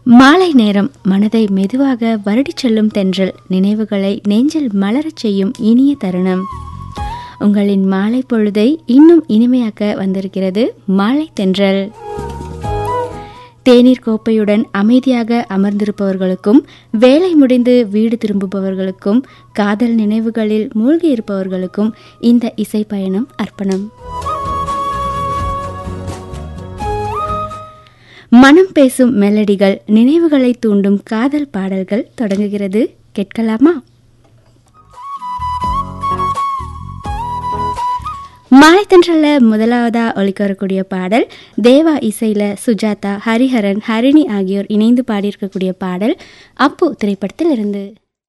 மாலை நேரம் மனதை மெதுவாக வருடிச் செல்லும் தென்றல் நினைவுகளை நெஞ்சில் மலரச் செய்யும் இனிய தருணம் உங்களின் மாலை பொழுதை இன்னும் இனிமையாக்க வந்திருக்கிறது மாலை தென்றல் தேநீர் கோப்பையுடன் அமைதியாக அமர்ந்திருப்பவர்களுக்கும் வேலை முடிந்து வீடு திரும்புபவர்களுக்கும் காதல் நினைவுகளில் மூழ்கி இருப்பவர்களுக்கும் இந்த இசை பயணம் அர்ப்பணம் மனம் பேசும் மெலடிகள் நினைவுகளை தூண்டும் காதல் பாடல்கள் தொடங்குகிறது கேட்கலாமா மாலைத்தன்றல்ல முதலாவதா ஒலிக்க வரக்கூடிய பாடல் தேவா இசையில சுஜாதா ஹரிஹரன் ஹரிணி ஆகியோர் இணைந்து பாடியிருக்கக்கூடிய பாடல் அப்பு திரைப்படத்தில் இருந்து